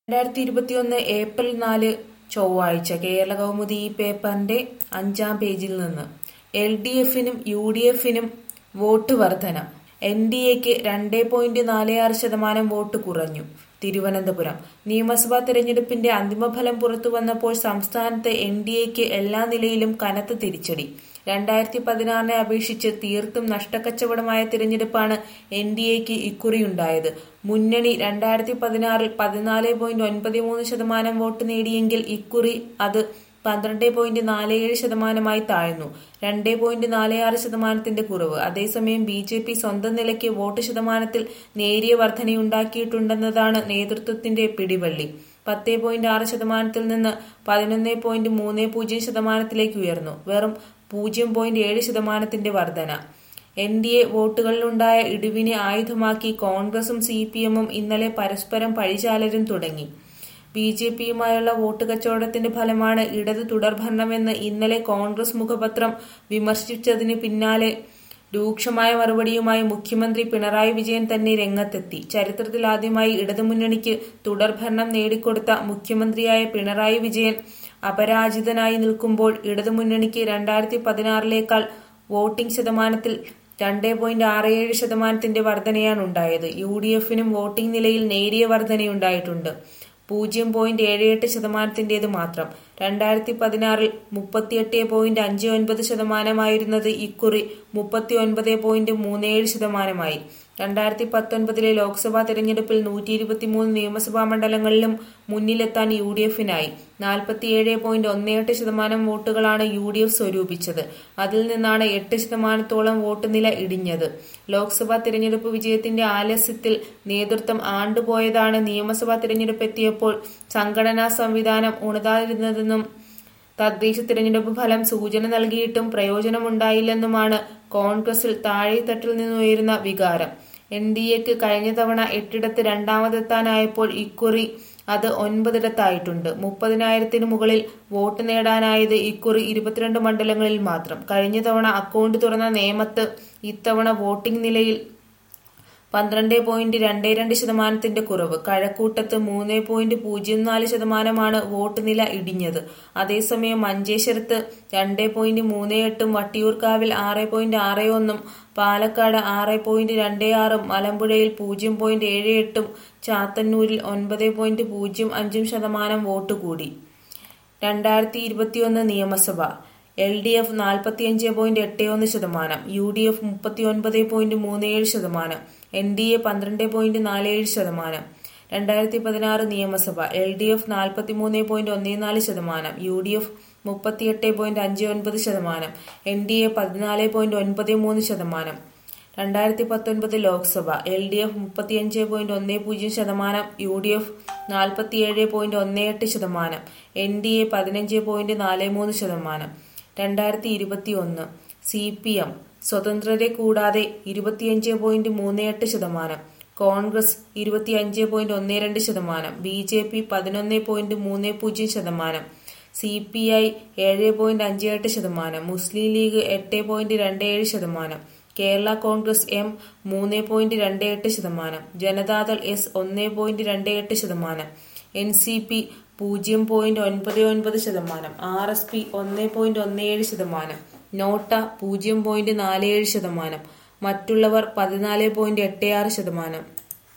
രണ്ടായിരത്തി ഇരുപത്തിയൊന്ന് ഏപ്രിൽ നാല് ചൊവ്വാഴ്ച കേരളകൗമുദി ഈ പേപ്പറിന്റെ അഞ്ചാം പേജിൽ നിന്ന് എൽ ഡി എഫിനും യു ഡി എഫിനും വോട്ട് വർധന എൻ ഡി എക്ക് രണ്ടേ പോയിന്റ് നാല് ആറ് ശതമാനം വോട്ട് കുറഞ്ഞു തിരുവനന്തപുരം നിയമസഭാ തെരഞ്ഞെടുപ്പിന്റെ അന്തിമഫലം പുറത്തുവന്നപ്പോൾ സംസ്ഥാനത്ത് എൻ ഡി എക്ക് എല്ലാ നിലയിലും കനത്ത തിരിച്ചടി രണ്ടായിരത്തി പതിനാറിനെ അപേക്ഷിച്ച് തീർത്തും നഷ്ടക്കച്ചവടമായ തിരഞ്ഞെടുപ്പാണ് എൻ ഡി എക്ക് ഇക്കുറിയുണ്ടായത് മുന്നണി രണ്ടായിരത്തി പതിനാറിൽ പതിനാല് പോയിന്റ് ഒൻപത് മൂന്ന് ശതമാനം വോട്ട് നേടിയെങ്കിൽ ഇക്കുറി അത് പന്ത്രണ്ട് പോയിന്റ് നാല് ഏഴ് ശതമാനമായി താഴ്ന്നു രണ്ട് പോയിന്റ് നാല് ആറ് ശതമാനത്തിന്റെ കുറവ് അതേസമയം ബി ജെ പി സ്വന്തം നിലയ്ക്ക് വോട്ട് ശതമാനത്തിൽ നേരിയ വർധനയുണ്ടാക്കിയിട്ടുണ്ടെന്നതാണ് നേതൃത്വത്തിന്റെ പിടിവള്ളി പത്ത് പോയിന്റ് ആറ് ശതമാനത്തിൽ നിന്ന് പതിനൊന്ന് പോയിന്റ് മൂന്ന് പൂജ്യം ശതമാനത്തിലേക്ക് ഉയർന്നു വെറും പൂജ്യം പോയിന്റ് ഏഴ് ശതമാനത്തിന്റെ വർധന എൻ ഡി എ വോട്ടുകളിലുണ്ടായ ഇടിവിനെ ആയുധമാക്കി കോൺഗ്രസും സി പി എമ്മും ഇന്നലെ പരസ്പരം പഴിചാലരും തുടങ്ങി ബി ജെ പിയുമായുള്ള വോട്ട് കച്ചവടത്തിന്റെ ഫലമാണ് ഇടത് തുടർഭരണമെന്ന് ഇന്നലെ കോൺഗ്രസ് മുഖപത്രം വിമർശിച്ചതിന് പിന്നാലെ രൂക്ഷമായ മറുപടിയുമായി മുഖ്യമന്ത്രി പിണറായി വിജയൻ തന്നെ രംഗത്തെത്തി ചരിത്രത്തിലാദ്യമായി ഇടതുമുന്നണിക്ക് തുടർഭരണം നേടിക്കൊടുത്ത മുഖ്യമന്ത്രിയായ പിണറായി വിജയൻ അപരാജിതനായി നിൽക്കുമ്പോൾ ഇടതുമുന്നണിക്ക് രണ്ടായിരത്തി പതിനാറിലേക്കാൾ വോട്ടിംഗ് ശതമാനത്തിൽ രണ്ട് പോയിന്റ് ആറ് ഏഴ് ശതമാനത്തിന്റെ വർധനയാണുണ്ടായത് യു ഡി എഫിനും വോട്ടിംഗ് നിലയിൽ നേരിയ വർധനയുണ്ടായിട്ടുണ്ട് പൂജ്യം പോയിന്റ് ഏഴ് എട്ട് ശതമാനത്തിന്റേത് മാത്രം രണ്ടായിരത്തി പതിനാറിൽ മുപ്പത്തിയെട്ട് പോയിന്റ് അഞ്ച് ഒൻപത് ശതമാനമായിരുന്നത് ഇക്കുറി മുപ്പത്തി ഒൻപത് പോയിന്റ് മൂന്ന് ഏഴ് ശതമാനമായി രണ്ടായിരത്തി പത്തൊൻപതിലെ ലോക്സഭാ തെരഞ്ഞെടുപ്പിൽ നൂറ്റി ഇരുപത്തിമൂന്ന് നിയമസഭാ മണ്ഡലങ്ങളിലും മുന്നിലെത്താൻ യു ഡി എഫിനായി നാൽപ്പത്തിയേഴ് പോയിന്റ് ഒന്ന് എട്ട് ശതമാനം വോട്ടുകളാണ് യു ഡി എഫ് സ്വരൂപിച്ചത് അതിൽ നിന്നാണ് എട്ട് ശതമാനത്തോളം വോട്ട് നില ഇടിഞ്ഞത് ലോക്സഭാ തിരഞ്ഞെടുപ്പ് വിജയത്തിന്റെ ആലസ്യത്തിൽ നേതൃത്വം ആണ്ടുപോയതാണ് നിയമസഭാ തിരഞ്ഞെടുപ്പ് എത്തിയപ്പോൾ സംഘടനാ സംവിധാനം ഉണതാതിരുന്നതെന്നും തദ്ദേശ തിരഞ്ഞെടുപ്പ് ഫലം സൂചന നൽകിയിട്ടും പ്രയോജനമുണ്ടായില്ലെന്നുമാണ് കോൺഗ്രസിൽ താഴെത്തട്ടിൽ നിന്നുയരുന്ന വികാരം എൻ ഡി എക്ക് കഴിഞ്ഞ തവണ എട്ടിടത്ത് രണ്ടാമതെത്താനായപ്പോൾ ഇക്കുറി അത് ഒൻപതിടത്തായിട്ടുണ്ട് മുപ്പതിനായിരത്തിന് മുകളിൽ വോട്ട് നേടാനായത് ഇക്കുറി ഇരുപത്തിരണ്ട് മണ്ഡലങ്ങളിൽ മാത്രം കഴിഞ്ഞ തവണ അക്കൗണ്ട് തുറന്ന നേമത്ത് ഇത്തവണ വോട്ടിംഗ് നിലയിൽ പന്ത്രണ്ട് പോയിന്റ് രണ്ട് രണ്ട് ശതമാനത്തിന്റെ കുറവ് കഴക്കൂട്ടത്ത് മൂന്ന് പോയിന്റ് പൂജ്യം നാല് ശതമാനമാണ് വോട്ട് നില ഇടിഞ്ഞത് അതേസമയം മഞ്ചേശ്വരത്ത് രണ്ട് പോയിന്റ് മൂന്ന് എട്ടും വട്ടിയൂർക്കാവിൽ ആറ് പോയിന്റ് ആറ് ഒന്നും പാലക്കാട് ആറ് പോയിന്റ് രണ്ട് ആറും മലമ്പുഴയിൽ പൂജ്യം പോയിന്റ് ഏഴ് എട്ടും ചാത്തന്നൂരിൽ ഒൻപത് പോയിന്റ് പൂജ്യം അഞ്ചും ശതമാനം വോട്ട് കൂടി രണ്ടായിരത്തി ഇരുപത്തിയൊന്ന് നിയമസഭ എൽ ഡി എഫ് നാൽപ്പത്തിയഞ്ച് പോയിന്റ് എട്ട് ഒന്ന് ശതമാനം യു ഡി എഫ് മുപ്പത്തിയൊൻപത് പോയിന്റ് മൂന്ന് ഏഴ് ശതമാനം എൻ ഡി എ പന്ത്രണ്ട് പോയിന്റ് നാല് ഏഴ് ശതമാനം രണ്ടായിരത്തി പതിനാറ് നിയമസഭ എൽ ഡി എഫ് നാൽപ്പത്തിമൂന്ന് പോയിന്റ് ഒന്ന് നാല് ശതമാനം യു ഡി എഫ് മുപ്പത്തിയെട്ട് പോയിന്റ് അഞ്ച് ഒൻപത് ശതമാനം എൻ ഡി എ പതിനാല് പോയിന്റ് ഒൻപത് മൂന്ന് ശതമാനം രണ്ടായിരത്തി പത്തൊൻപത് ലോക്സഭ എൽ ഡി എഫ് മുപ്പത്തിയഞ്ച് പോയിന്റ് ഒന്ന് പൂജ്യം ശതമാനം യു ഡി എഫ് നാൽപ്പത്തിയേഴ് പോയിന്റ് ഒന്ന് എട്ട് ശതമാനം എൻ ഡി എ പതിനഞ്ച് പോയിന്റ് നാല് മൂന്ന് ശതമാനം രണ്ടായിരത്തി ഇരുപത്തി ഒന്ന് സി പി എം സ്വതന്ത്രരെ കൂടാതെ ഇരുപത്തിയഞ്ച് പോയിന്റ് മൂന്ന് എട്ട് ശതമാനം കോൺഗ്രസ് ഇരുപത്തിയഞ്ച് പോയിന്റ് ഒന്ന് രണ്ട് ശതമാനം ബി ജെ പി പതിനൊന്ന് പോയിന്റ് മൂന്ന് പൂജ്യം ശതമാനം സി പി ഐ ഏഴ് പോയിന്റ് അഞ്ച് എട്ട് ശതമാനം മുസ്ലിം ലീഗ് എട്ട് പോയിന്റ് രണ്ട് ഏഴ് ശതമാനം കേരള കോൺഗ്രസ് എം മൂന്ന് പോയിന്റ് രണ്ട് എട്ട് ശതമാനം ജനതാദൾ എസ് ഒന്ന് പോയിന്റ് രണ്ട് എട്ട് ശതമാനം എൻ സി പി പൂജ്യം പോയിന്റ് ഒൻപത് ഒൻപത് ശതമാനം ആർ എസ് പി ഒന്ന് പോയിന്റ് ഒന്ന് ഏഴ് ശതമാനം നോട്ട പൂജ്യം പോയിന്റ് നാല് ഏഴ് ശതമാനം മറ്റുള്ളവർ പതിനാല് പോയിന്റ് എട്ട് ആറ് ശതമാനം